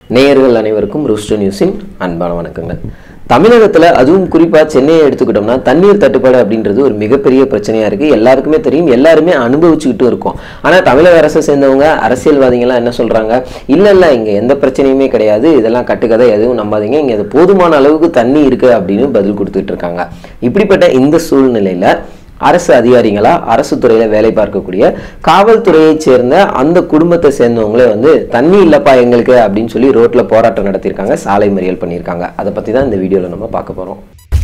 நேயர்கள் அனைவருக்கும் ரூஸ்டோ நியூஸின் அன்பான வணக்கங்கள் தமிழகத்தில் அதுவும் குறிப்பாக சென்னையை எடுத்துக்கிட்டோம்னா தண்ணீர் தட்டுப்பாடு அப்படின்றது ஒரு மிகப்பெரிய பிரச்சனையாக இருக்குது எல்லாருக்குமே தெரியும் எல்லாருமே அனுபவிச்சுக்கிட்டும் இருக்கோம் ஆனால் தமிழக அரசை சேர்ந்தவங்க அரசியல்வாதிகள்லாம் என்ன சொல்கிறாங்க இல்லை இல்லை இங்கே எந்த பிரச்சனையுமே கிடையாது இதெல்லாம் கட்டுக்கதை எதுவும் நம்பாதீங்க இங்கே அது போதுமான அளவுக்கு தண்ணி இருக்குது அப்படின்னு பதில் கொடுத்துட்டு இருக்காங்க இப்படிப்பட்ட இந்த சூழ்நிலையில் அரசு அதிகாரிகளா அரசு துறையில வேலை பார்க்கக்கூடிய காவல்துறையைச் சேர்ந்த அந்த குடும்பத்தை சேர்ந்தவங்களே வந்து தண்ணி இல்லப்பா எங்களுக்கு அப்படின்னு சொல்லி ரோட்ல போராட்டம் நடத்தியிருக்காங்க சாலை மறியல் பண்ணியிருக்காங்க அதை பத்தி தான் இந்த வீடியோல நம்ம பார்க்க போறோம்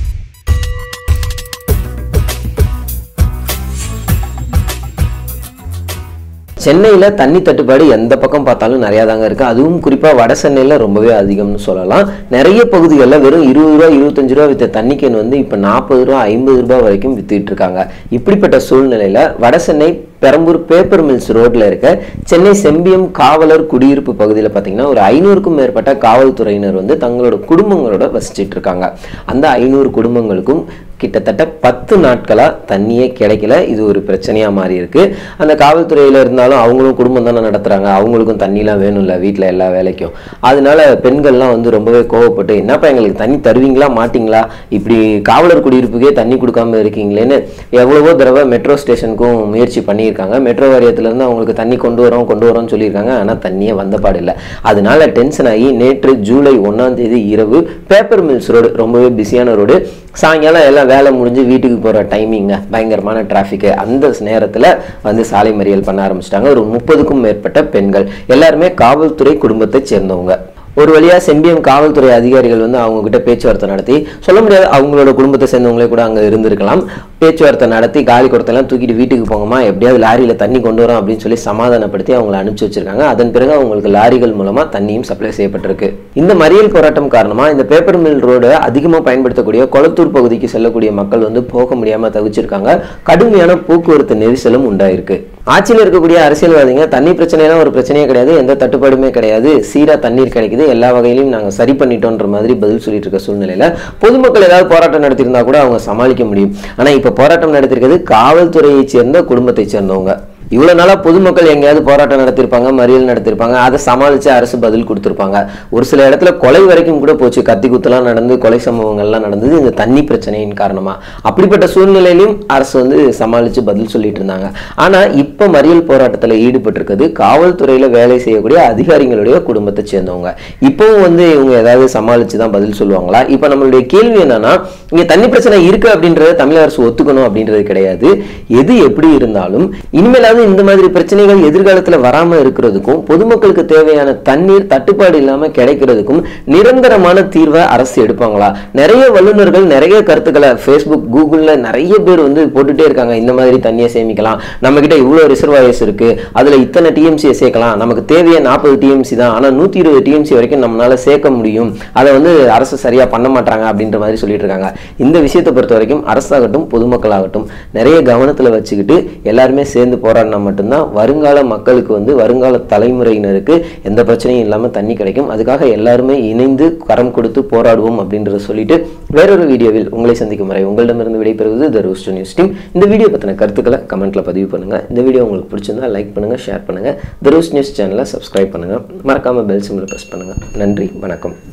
சென்னையில் தண்ணி தட்டுப்பாடு எந்த பக்கம் பார்த்தாலும் நிறையா தாங்க இருக்குது அதுவும் குறிப்பாக வட சென்னையில் ரொம்பவே அதிகம்னு சொல்லலாம் நிறைய பகுதிகளில் வெறும் இருபது ரூபா இருபத்தஞ்சு ரூபா வித்த தண்ணி கேன் வந்து இப்போ நாற்பது ரூபா ஐம்பது ரூபாய் வரைக்கும் வித்துட்டு இருக்காங்க இப்படிப்பட்ட சூழ்நிலையில் வட சென்னை பெரம்பூர் பேப்பர் மில்ஸ் ரோட்ல இருக்க சென்னை செம்பியம் காவலர் குடியிருப்பு பகுதியில் பார்த்தீங்கன்னா ஒரு ஐநூறுக்கும் மேற்பட்ட காவல்துறையினர் வந்து தங்களோட குடும்பங்களோட வசிச்சிட்டு இருக்காங்க அந்த ஐநூறு குடும்பங்களுக்கும் கிட்டத்தட்ட பத்து நாட்களாக தண்ணியே கிடைக்கல இது ஒரு பிரச்சனையாக மாறி இருக்கு அந்த காவல்துறையில் இருந்தாலும் அவங்களும் குடும்பம் தானே நடத்துகிறாங்க அவங்களுக்கும் தண்ணிலாம் வேணும்ல வீட்டில் எல்லா வேலைக்கும் அதனால பெண்கள்லாம் வந்து ரொம்பவே கோவப்பட்டு என்னப்பா எங்களுக்கு தண்ணி தருவீங்களா மாட்டீங்களா இப்படி காவலர் குடியிருப்புக்கே தண்ணி கொடுக்காம இருக்கீங்களேன்னு எவ்வளவோ தடவை மெட்ரோ ஸ்டேஷனுக்கும் முயற்சி பண்ணியிருக்காங்க மெட்ரோ வாரியத்திலேருந்து அவங்களுக்கு தண்ணி கொண்டு வரோம் கொண்டு வரோம்னு சொல்லியிருக்காங்க ஆனால் தண்ணியே வந்த பாடில்லை அதனால டென்ஷன் ஆகி நேற்று ஜூலை ஒன்றாம் தேதி இரவு பேப்பர் மில்ஸ் ரோடு ரொம்பவே பிஸியான ரோடு சாயங்காலம் எல்லாம் வேலை முடிஞ்சு வீட்டுக்கு போகிற டைமிங்க பயங்கரமான டிராஃபிக்கு அந்த நேரத்தில் வந்து சாலை மறியல் பண்ண ஆரம்பிச்சிட்டாங்க ஒரு முப்பதுக்கும் மேற்பட்ட பெண்கள் எல்லாருமே காவல்துறை குடும்பத்தை சேர்ந்தவங்க ஒரு வழியா செம்பியம் காவல்துறை அதிகாரிகள் வந்து அவங்க கிட்ட பேச்சுவார்த்தை நடத்தி சொல்ல முடியாது அவங்களோட குடும்பத்தை சேர்ந்தவங்களே கூட அங்க இருந்திருக்கலாம் பேச்சுவார்த்தை நடத்தி காலி குடத்தெல்லாம் தூக்கிட்டு வீட்டுக்கு போங்கம்மா எப்படியாவது லாரியில தண்ணி கொண்டு வரோம் அப்படின்னு சொல்லி சமாதானப்படுத்தி அவங்களை அனுப்பிச்சு வச்சிருக்காங்க அதன் பிறகு அவங்களுக்கு லாரிகள் மூலமா தண்ணியும் சப்ளை செய்யப்பட்டிருக்கு இந்த மறியல் போராட்டம் காரணமா இந்த பேப்பர் மில் ரோடு அதிகமாக பயன்படுத்தக்கூடிய கொளத்தூர் பகுதிக்கு செல்லக்கூடிய மக்கள் வந்து போக முடியாம தவிச்சிருக்காங்க கடுமையான போக்குவரத்து நெரிசலும் உண்டாயிருக்கு ஆட்சியில் இருக்கக்கூடிய அரசியல்வாதிங்க தண்ணி பிரச்சனைலாம் ஒரு பிரச்சனையே கிடையாது எந்த தட்டுப்பாடுமே கிடையாது சீரா தண்ணீர் கிடைக்குது எல்லா வகையிலையும் நாங்கள் சரி பண்ணிட்டோன்ற மாதிரி பதில் சொல்லிட்டு இருக்க சூழ்நிலையில பொதுமக்கள் ஏதாவது போராட்டம் நடத்தியிருந்தா கூட அவங்க சமாளிக்க முடியும் ஆனா இப்ப போராட்டம் நடத்திருக்கிறது காவல்துறையைச் சேர்ந்த குடும்பத்தைச் சேர்ந்தவங்க இவ்வளவு நாளா பொதுமக்கள் எங்கேயாவது போராட்டம் நடத்திருப்பாங்க மறியல் நடத்திருப்பாங்க அதை சமாளிச்சு அரசு பதில் கொடுத்திருப்பாங்க ஒரு சில இடத்துல கொலை வரைக்கும் கூட போச்சு கத்தி குத்தலாம் நடந்து கொலை சம்பவங்கள்லாம் நடந்தது இந்த தண்ணி பிரச்சனையின் காரணமா அப்படிப்பட்ட சூழ்நிலையிலும் அரசு வந்து சமாளிச்சு பதில் சொல்லிட்டு இருந்தாங்க ஆனா இப்ப மறியல் போராட்டத்துல ஈடுபட்டிருக்கிறது காவல்துறையில வேலை செய்யக்கூடிய அதிகாரிகளுடைய குடும்பத்தை சேர்ந்தவங்க இப்பவும் வந்து இவங்க ஏதாவது சமாளிச்சு தான் பதில் சொல்லுவாங்களா இப்ப நம்மளுடைய கேள்வி என்னன்னா இங்க தண்ணி பிரச்சனை இருக்கு அப்படின்றத தமிழக அரசு ஒத்துக்கணும் அப்படின்றது கிடையாது எது எப்படி இருந்தாலும் இனிமேலாவது இந்த மாதிரி பிரச்சனைகள் எதிர்காலத்துல வராம இருக்கிறதுக்கும் பொதுமக்களுக்கு தேவையான தண்ணீர் தட்டுப்பாடு இல்லாம கிடைக்கிறதுக்கும் நிரந்தரமான தீர்வை அரசு எடுப்பாங்களா நிறைய வல்லுநர்கள் நிறைய கருத்துக்களை ஃபேஸ்புக் கூகுள்ல நிறைய பேர் வந்து போட்டுட்டே இருக்காங்க இந்த மாதிரி தண்ணியை சேமிக்கலாம் நம்ம கிட்ட இவ்வளவு ரிசர்வாயர்ஸ் இருக்கு அதுல இத்தனை டிஎம்சியை சேர்க்கலாம் நமக்கு தேவையே நாற்பது டிஎம்சி தான் ஆனா நூத்தி இருபது டிஎம்சி வரைக்கும் நம்மளால சேர்க்க முடியும் அதை வந்து அரசு சரியா பண்ண மாட்டாங்க அப்படின்ற மாதிரி சொல்லிட்டு இருக்காங்க இந்த விஷயத்தை பொறுத்த வரைக்கும் அரசாகட்டும் பொதுமக்களாகட்டும் நிறைய கவனத்துல வச்சுக்கிட்டு எல்லாருமே சேர்ந்து போராடினா மட்டும்தான் வருங்கால மக்களுக்கு வந்து வருங்கால தலைமுறையினருக்கு எந்த பிரச்சனையும் இல்லாம தண்ணி கிடைக்கும் அதுக்காக எல்லாருமே இணைந்து கரம் கொடுத்து போராடுவோம் அப்படின்றத சொல்லிட்டு வேறொரு வீடியோவில் உங்களை சந்திக்கும் வரை உங்களிடமிருந்து விடைபெறுவது த ரூஸ்டோ நியூஸ் டீம் இந்த வீடியோ பத்தின கருத்துக்களை கமெண்ட்ல பதிவு பண்ணுங்க இந்த வீடியோ உங்களுக்கு பிடிச்சிருந்தா லைக் பண்ணுங்க ஷேர் பண்ணுங்க த ரூஸ் நியூஸ் சேனலை சப்ஸ்கிரைப் பண்ணுங்க மறக்காம பெல் சிம்பிள் ப்ரெஸ் பண்ணுங்க நன்றி வணக்கம்